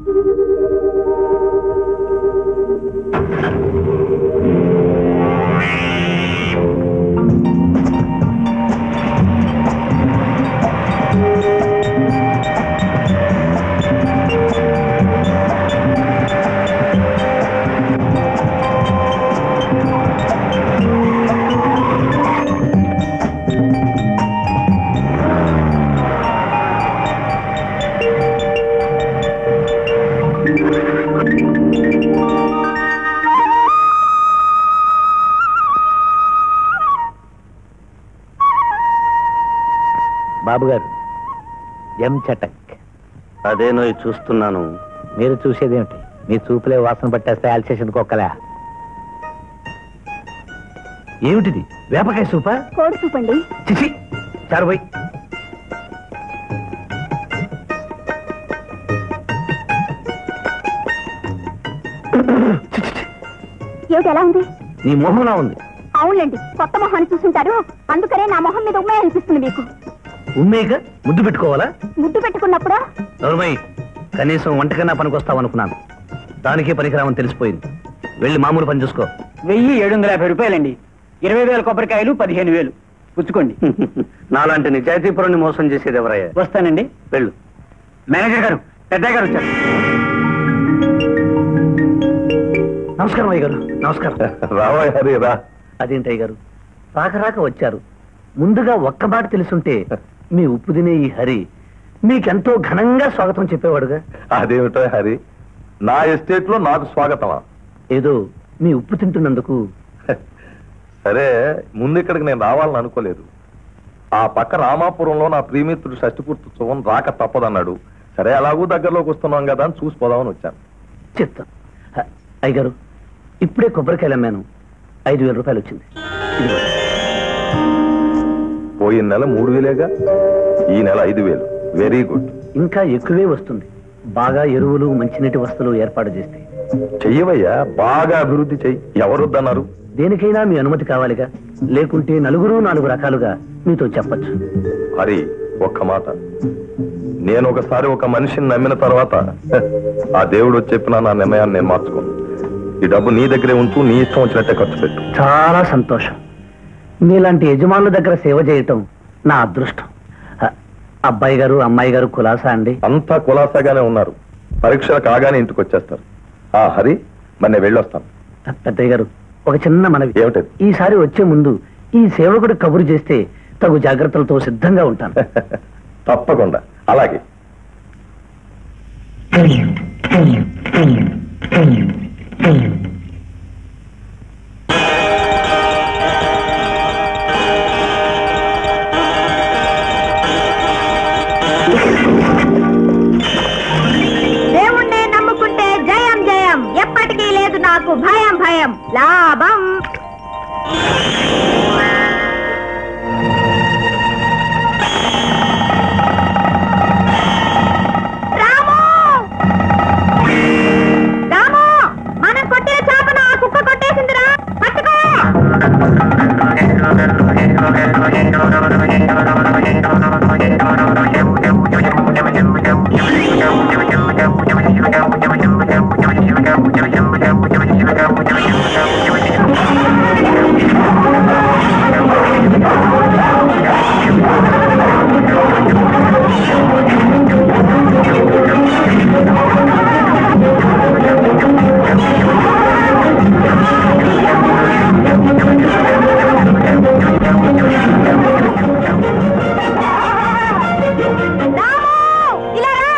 బాబు గారు ఎం చటక్ అదేనో చూస్తున్నాను మీరు చూసేదేమిటి మీ చూపులే వాసన పట్టేస్తే అల్సేషన్ కుక్కలా ఏమిటిది వేపకాయ సూపా కోడి చూపండి చిచి చారుబోయ్ ఏమిటి ఎలా ఉంది నీ మొహంలా ఉంది అవునులేండి కొత్త మొహాన్ని చూసుంటారు అందుకనే నా మొహం మీద ఉమ్మే అనిపిస్తుంది మీకు ఉమ్మేక ముద్దు పెట్టుకోవాలా ముద్దు పెట్టుకున్నప్పుడు నోర్మై కనీసం వంటకన్నా పనికొస్తావు అనుకున్నాను దానికే పనికిరామని తెలిసిపోయింది వెళ్ళి మామూలు పని చూసుకో వెయ్యి ఏడు వందల యాభై రూపాయలండి ఇరవై వేల కొబ్బరికాయలు పదిహేను వేలు పుచ్చుకోండి నాలాంటి నిజాయితీపురాన్ని మోసం చేసేది ఎవరయ్యా వస్తానండి వెళ్ళు మేనేజర్ గారు పెద్దయ్య గారు వచ్చారు నమస్కారం అయ్య గారు నమస్కారం రావయ్య హరి రా అదేంటి అయ్య గారు రాక రాక వచ్చారు ముందుగా ఒక్క మాట తెలుసుంటే మీ ఉప్పు తినే ఈ హరి మీకెంతో ఘనంగా స్వాగతం చెప్పేవాడుగా అదేమిటో హరి నా ఎస్టేట్ లో నాకు స్వాగతమా ఏదో మీ ఉప్పు తింటున్నందుకు సరే ముందు ఇక్కడికి నేను రావాలని అనుకోలేదు ఆ పక్క రామాపురంలో నా ప్రియమిత్రుడు షష్టిపూర్తి ఉత్సవం రాక తప్పదన్నాడు సరే అలాగూ దగ్గరలోకి వస్తున్నాం కదా అని చూసిపోదామని వచ్చాను చెప్తాం హ, అయ్యగారు ఇప్పుడే కొబ్బరికాయలు అమ్మాను ఐదు వేల రూపాయలు వచ్చింది ఇదిగో. పోయిన నెల మూడు వేలేగా ఈ నెల ఐదు వేలు వెరీ గుడ్ ఇంకా ఎక్కువే వస్తుంది బాగా ఎరువులు మంచినీటి వస్తువులు ఏర్పాటు చేస్తే చెయ్యవయ్యా బాగా అభివృద్ధి చెయ్యి ఎవరొద్దన్నారు దేనికైనా మీ అనుమతి కావాలిగా లేకుంటే నలుగురు నాలుగు రకాలుగా మీతో చెప్పచ్చు హరి ఒక్క మాట నేను ఒకసారి ఒక మనిషిని నమ్మిన తర్వాత హ, ఆ దేవుడు చెప్పిన నా నిర్ణయాన్ని నేను మార్చుకోను ఈ డబ్బు నీ దగ్గరే ఉంచు నీ ఇష్టం వచ్చినట్టే ఖర్చు పెట్టు చాలా సంతోషం మీలాంటి యజమానుల దగ్గర సేవ చేయటం నా అదృష్టం హ, అబ్బాయి గారు అమ్మాయి గారు కులాసా అండి అంతా కులాసాగానే ఉన్నారు పరీక్షలు కాగానే ఇంటికి వచ్చేస్తారు ఆ హరి మరి నేను వెళ్ళొస్తాను పెద్దయ్య గారు ఒక చిన్న మనవి ఏమిటది ఈసారి వచ్చే ముందు ఈ సేవకుడు కబురు చేస్తే తగు జాగ్రత్తలతో సిద్ధంగా ఉంటాను తప్పకుండా అలాగే దేవుణ్ణే నమ్ముకుంటే జయం జయం ఎప్పటికీ లేదు నాకు భయం భయం లాభం రాము రాము మనం కొట్టిన చేపను ఆ కుక్క కొట్టేసిందిరా పట్టుకో రాము ఇలా రా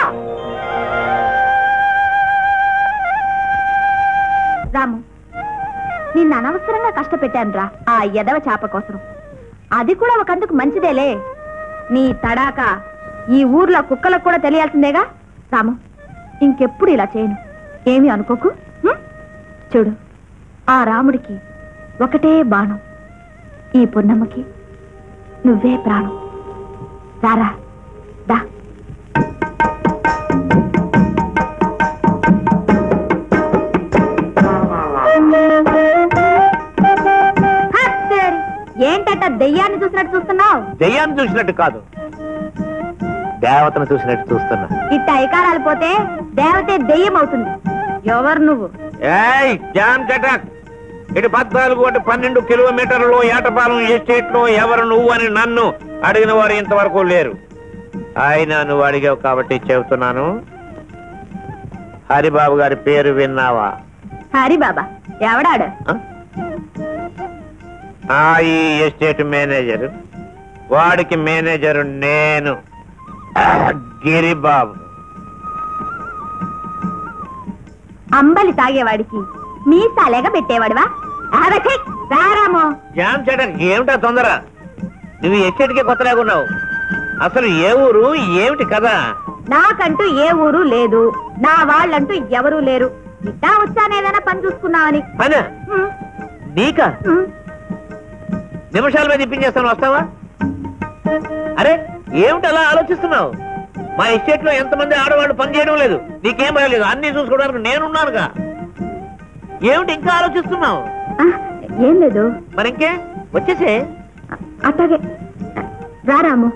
రాము నిన్ను అనవసరంగా కష్టపెట్టాను రా ఆ ఎదవ చేప కోసం అది కూడా ఒకందుకు మంచిదేలే నీ తడాక ఈ ఊర్లో కుక్కలకు కూడా తెలియాల్సిందేగా రాము ఇంకెప్పుడు ఇలా చేయను ఏమీ అనుకోకు ఉం? చూడు ఆ రాముడికి ఒకటే బాణం ఈ పున్నమ్మకి నువ్వే ప్రాణం రారా దా హత్తేరి, ఏంటట దెయ్యాన్ని చూసినట్టు చూస్తున్నావు దెయ్యాన్ని చూసినట్టు కాదు దేవతను చూసినట్టు చూస్తున్నా ఇట్ట ఐకారాలు పోతే దేవతే దెయ్యం అవుతుంది ఎవరు నువ్వు ఏయ్ జాన్ కటక్ ఇటు పద్నాలుగు అటు పన్నెండు కిలోమీటర్లు ఏటపాలెం ఎస్టేట్ లో ఎవరు నువ్వు అని నన్ను అడిగిన వారు ఇంతవరకు లేరు ఆయన నువ్వు అడిగావు కాబట్టి చెబుతున్నాను హరిబాబు గారి పేరు విన్నావా హరి బాబా ఎవడాడు ఆ? ఆ ఈ ఎస్టేట్ మేనేజర్ వాడికి మేనేజర్ నేను ఆ, గిరిబాబు అంబలి తాగేవాడికి మీసాలేగ పెట్టేవాడివా ఆవచ్చే రారామో జామ్ చెటర్ ఏమిటా తొందర నువ్వు ఎస్టేట్కే కొత్త లేకున్నావు అసలు ఏ ఊరు ఏమిటి కదా నాకంటూ ఏ ఊరు లేదు నా వాళ్ళంటూ ఎవరూ లేరు ఇట్టా వచ్చానేదైనా పని చూసుకుందామని పనా హ్మ్, నీకా హ్మ్. నిమిషాల మీద ఇప్పించేస్తాను వస్తావా అరే ఏమిటి అలా ఆలోచిస్తున్నావు మా ఎస్టేట్ లో ఎంతమంది ఆడవాళ్ళు పని చేయడం లేదు నీకేం భయం లేదు అన్ని చూసుకోవడానికి నేనున్నానుగా ఏమిటి ఇంకా ఆలోచిస్తున్నావు ఆ, ఏం లేదు మరి ఇంకే వచ్చేసే అ- అట్లాగే రారాము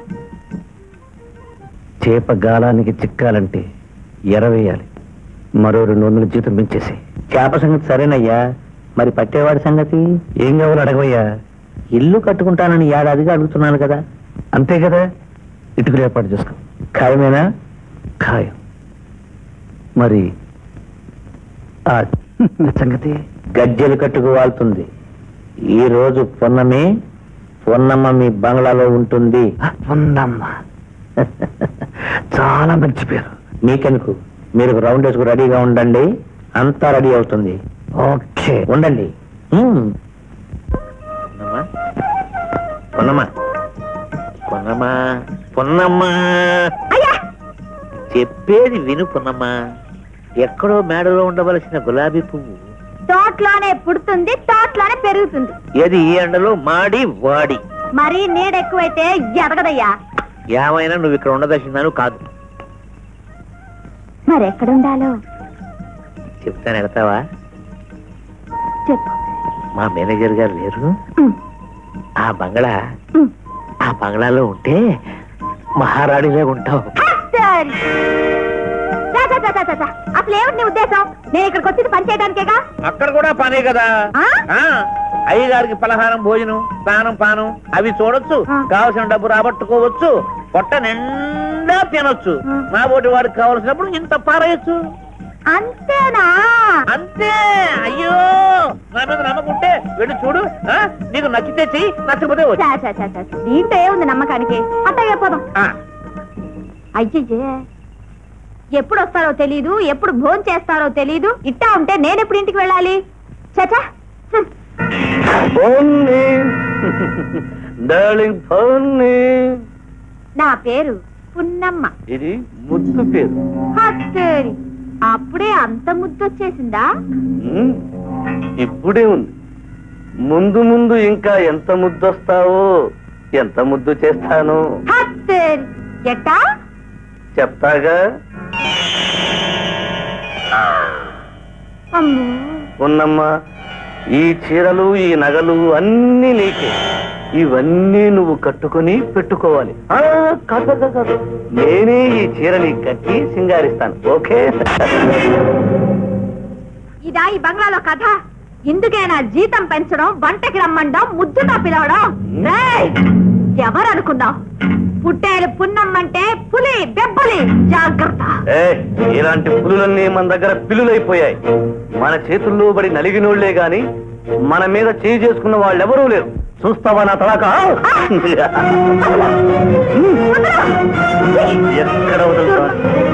చేప గాలానికి చిక్కాలంటే ఎరవేయాలి మరో రెండు వందల జీతం పెంచేసి చేప సంగతి సరేనయ్యా మరి పట్టేవాడి సంగతి ఏం కావాలో అడగవయ్యా ఇల్లు కట్టుకుంటానని ఏడాదిగా అడుగుతున్నాను కదా అంతే కదా ఇటుకలు ఏర్పాటు చేసుకో ఖాయమేనా ఖాయం మరి ఆ సంగతి గజ్జెలు కట్టుకు వాళ్తుంది ఈ రోజు పొన్నమి పొన్నమ్మ మీ బంగ్లాలో ఉంటుంది పొన్నమ్మ చాలా మంచి పేరు మీకెందుకు మీరు రౌండ్ వేసుకు రెడీగా ఉండండి అంతా రెడీ అవుతుంది ఓకే ఉండండి హ్మ్. పొన్నమ్మా పొన్నమ్మా పొన్నమ్మా అయ్యా చెప్పేది విను పొన్నమ్మా ఎక్కడో మేడలో ఉండవలసిన గులాబీ పువ్వు తోటలోనే పుడుతుంది తోటలోనే పెరుగుతుంది ఏది ఈ ఎండలో మాడి వాడి మరీ నీడ ఎక్కువైతే ఎదగదయ్యా ఏమైనా నువ్వు ఇక్కడ ఉండదలిసినాను కాదు మరి ఎక్కడుండాలో చెప్తాను వెళ్తావా చెప్పు మా మేనేజర్ గారు లేరు ఉమ్, ఆ బంగ్లా ఉమ్. ఆ బంగ్లాలో ఉంటే మహారాణిలే ఉంటావు సరే. చా, చా, చా, చా, చా, చా. అసలు ఏమిటి నీ ఉద్దేశం నేను ఇక్కడికి వచ్చింది పని చేయడానికేగా అక్కడ కూడా పనే కదా ఆ? ఆ అయ్యగారికి పలహారం భోజనం స్నానం పానం అవి చూడొచ్చు ఆ. కావలసిన డబ్బు రాబట్టుకోవచ్చు పొట్ట నిండా తినొచ్చు ఆ. నా బోటి వాడికి కావలసినప్పుడు ఇంత పారేయచ్చు అంతేనా అంతే అయ్యో నా మీద నమ్మకుంటే వెళ్ళి చూడు ఆ? నీకు నచ్చితే చెయ్యి నచ్చకపోతే వచ్చి చా, చా, చా, చా, చా. దీంట్లో ఏముంది నమ్మకానికి అట్టగే పోదాం అయ్యయ్యే ఎప్పుడు వస్తారో తెలీదు ఎప్పుడు భోజనం చేస్తారో తెలీదు ఇట్టా ఉంటే నేను ఎప్పుడు ఇంటికి వెళ్ళాలి చచా డార్లింగ్ ఫోన్ని నా పేరు పున్నమ్మ ఇది ముద్దు పేరు హత్తేరి అప్పుడే అంత ముద్దొచ్చేసిందా ఉమ్, ఇప్పుడే ఉంది ముందు ముందు ఇంకా ఎంత ముద్దొస్తావో ఎంత ముద్దు చేస్తాను హత్తేరి ఎట్టా చెప్తాగా అమ్మో ఉన్నమ్మా ఈ చీరలు ఈ నగలు అన్నీ నీకే ఇవన్నీ నువ్వు కట్టుకొని పెట్టుకోవాలి ఆ, కాదు కాదు, కాదు నేనే ఈ చీరని కట్టి సింగారిస్తాను ఓకే ఇదా ఈ బంగ్లాలో కథ ఇందుకేనా జీతం పెంచడం వంటకి రమ్మండం ముద్దుగా పిలవడం రేయ్! ఎవరు అనుకున్నావు పుట్టేలు పున్నమ్మంటే పులి బెబ్బలి జాగ్రత్త ఏ ఇలాంటి పులులన్నీ మన దగ్గర పిల్లులైపోయాయి మన చేతుల్లో పడి నలిగినోళ్లే గాని మన మీద చేయి చేసుకున్న వాళ్ళెవరూ లేరు చూస్తావా నా తలాక ఎక్కడ వదులుతా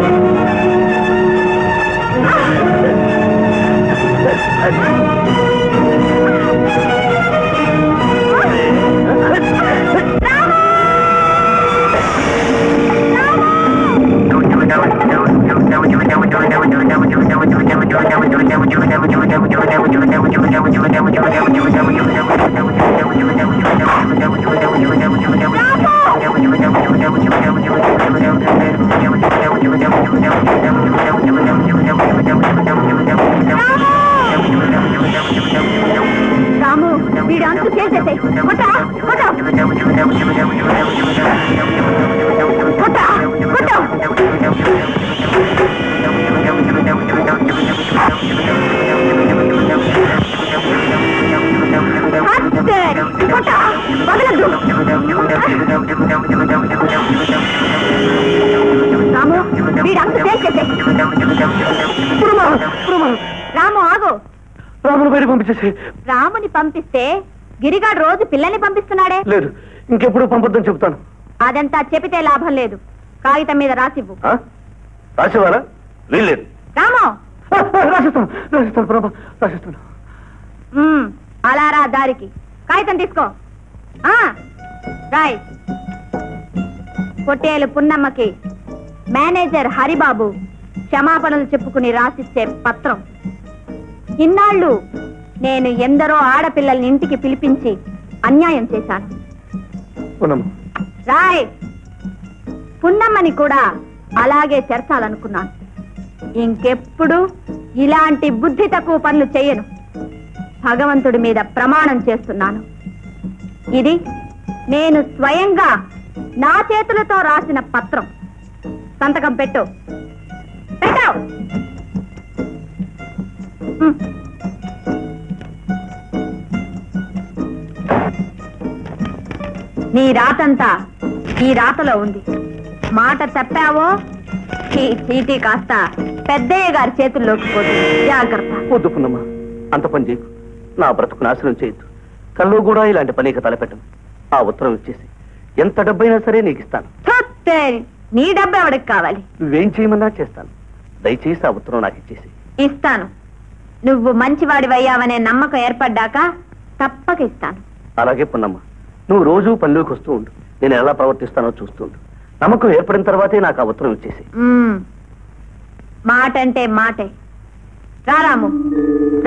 రాము వీడు అంతు చేసేసాయి కొట్ట కొట్ట కొట్ట కొట్ట పురమా, పురమా. రాము ఆగు రామును బయట పంపించేసి రాముని పంపిస్తే గిరిగాడు రోజు పిల్లల్ని పంపిస్తున్నాడే లేదు ఇంకెప్పుడు పంపొద్దని చెబుతాను అదంతా చెబితే లాభం లేదు కాగితం మీద రాసివ్వు ఆ? రాసేవారా వీల్లేదు రాము ఆ, ఆ, రాసిస్తాను రాసిస్తాను ప్రభా రాసిస్తాను ఉమ్, అలా రా దారికి కాగితం తీసుకో ఆ రాయ్ పొట్టేలు పున్నమ్మకి మేనేజర్ హరిబాబు క్షమాపణలు చెప్పుకుని రాసిచ్చే పత్రం ఇన్నాళ్ళు నేను ఎందరో ఆడపిల్లల్ని ఇంటికి పిలిపించి అన్యాయం చేశాను పున్నమ్మ రాయ్ పున్నమ్మని కూడా అలాగే చేర్చాలనుకున్నాను ఇంకెప్పుడు ఇలాంటి బుద్ధి తక్కువ పనులు చేయను భగవంతుడి మీద ప్రమాణం చేస్తున్నాను ఇది నేను స్వయంగా నా చేతులతో రాసిన పత్రం సంతకం పెట్టు పెట్టావు నీ రాతంతా ఈ రాతలో ఉంది మాట తప్పావో ఈ చీటీ కాస్త పెద్దయ్య గారి చేతుల్లోకి పోతుంది జాగ్రత్త వద్దు పున్నమ్మ అంత పని చేయకు నా బ్రతుకు నాశనం చేయొద్దు కల్లో కూడా ఇలాంటి పనికి తలపెట్టను ఆ ఉత్తరం ఇచ్చేసి ఎంత డబ్బైనా సరే నీకు ఇస్తాను తుత్తే, నీ డబ్బు ఎవడికి కావాలి నువ్వేం చేయమన్నా చేస్తాను దయచేసి ఆ ఉత్తరం నాకు ఇచ్చేసి ఇస్తాను నువ్వు మంచివాడివయ్యావనే నమ్మకం ఏర్పడ్డాక తప్పక ఇస్తాను అలాగే పున్నమ్మ నువ్వు రోజు పనిలోకి వస్తూ ఉండు నేను ఎలా ప్రవర్తిస్తానో చూస్తూ ఉండు నమ్మకం ఏర్పడిన తర్వాతే నాకు ఆ ఉత్తరం ఇచ్చేసి మ్మ్. మాట అంటే మాటే రారాము